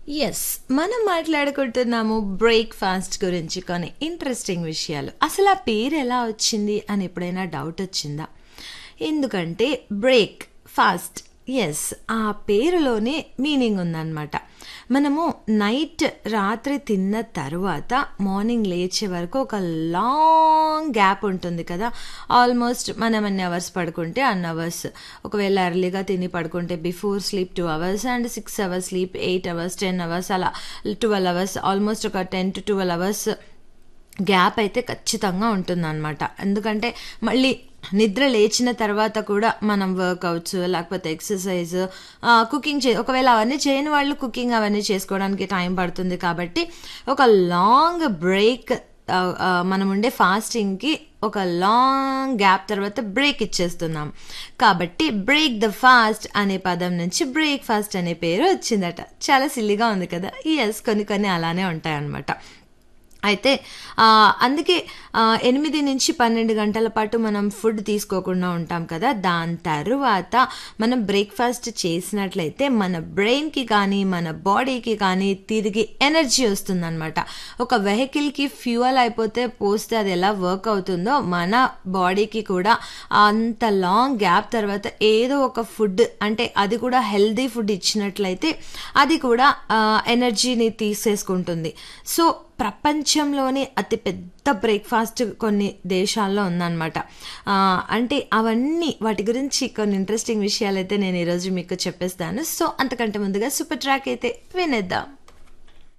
yes మనం మాట్లాడుకుంటున్నాము breakfast గురించి కొన్ని ఇంట్రెస్టింగ్ విషయాలు అసలు ఆ పేరు ఎలా వచ్చింది అని ఎప్పుడైనా డౌట్ వచ్చిందా ఎందుకంటే బ్రేక్ ఫాస్ట్ ఎస్ ఆ పేరులోనే మీనింగ్ ఉందన్నమాట మనము నైట్ రాత్రి తిన్న తర్వాత మార్నింగ్ లేచే వరకు ఒక లాంగ్ గ్యాప్ ఉంటుంది కదా ఆల్మోస్ట్ మనం అన్ని అవర్స్ పడుకుంటే అన్ అవర్స్ ఒకవేళ ఎర్లీగా తిని పడుకుంటే before sleep two hours and six hours sleep eight hours ten hours అలా ట్వెల్వ్ అవర్స్ ఆల్మోస్ట్ ఒక ten to twelve hours gap అయితే ఖచ్చితంగా ఉంటుందన్నమాట ఎందుకంటే మళ్ళీ నిద్ర లేచిన తర్వాత కూడా మనం వర్కౌట్స్ లేకపోతే ఎక్సర్సైజ్ కుకింగ్ చే ఒకవేళ అవన్నీ చేయని వాళ్ళు కుకింగ్ అవన్నీ చేసుకోవడానికి టైం పడుతుంది కాబట్టి ఒక లాంగ్ బ్రేక్ మనం ఉండే ఫాస్టింగ్కి ఒక లాంగ్ గ్యాప్ తర్వాత బ్రేక్ ఇచ్చేస్తున్నాం కాబట్టి బ్రేక్ ద ఫాస్ట్ అనే పదం నుంచి బ్రేక్ఫాస్ట్ అనే పేరు వచ్చిందట చాలా సిల్లిగా ఉంది కదా ఎస్ కొన్ని కొన్ని అలానే ఉంటాయన్నమాట అయితే అందుకే ఎనిమిది నుంచి పన్నెండు గంటల పాటు మనం ఫుడ్ తీసుకోకుండా ఉంటాం కదా దాని తర్వాత మనం బ్రేక్ఫాస్ట్ చేసినట్లయితే మన బ్రెయిన్కి కానీ మన బాడీకి కానీ తిరిగి ఎనర్జీ వస్తుందన్నమాట ఒక వెహికల్కి ఫ్యూయల్ అయిపోతే పోస్తే అది ఎలా వర్క్ అవుతుందో మన బాడీకి కూడా అంత లాంగ్ గ్యాప్ తర్వాత ఏదో ఒక ఫుడ్ అంటే అది కూడా హెల్దీ ఫుడ్ ఇచ్చినట్లయితే అది కూడా ఎనర్జీని తీసేసుకుంటుంది సో ప్రపంచంలోనే అతి పెద్ద బ్రేక్ఫాస్ట్ కొన్ని దేశాల్లో ఉందన్నమాట అంటే అవన్నీ వాటి గురించి కొన్ని ఇంట్రెస్టింగ్ విషయాలు అయితే నేను ఈరోజు మీకు చెప్పేస్తాను సో అంతకంటే ముందుగా సూపర్ ట్రాక్ అయితే వినేద్దాం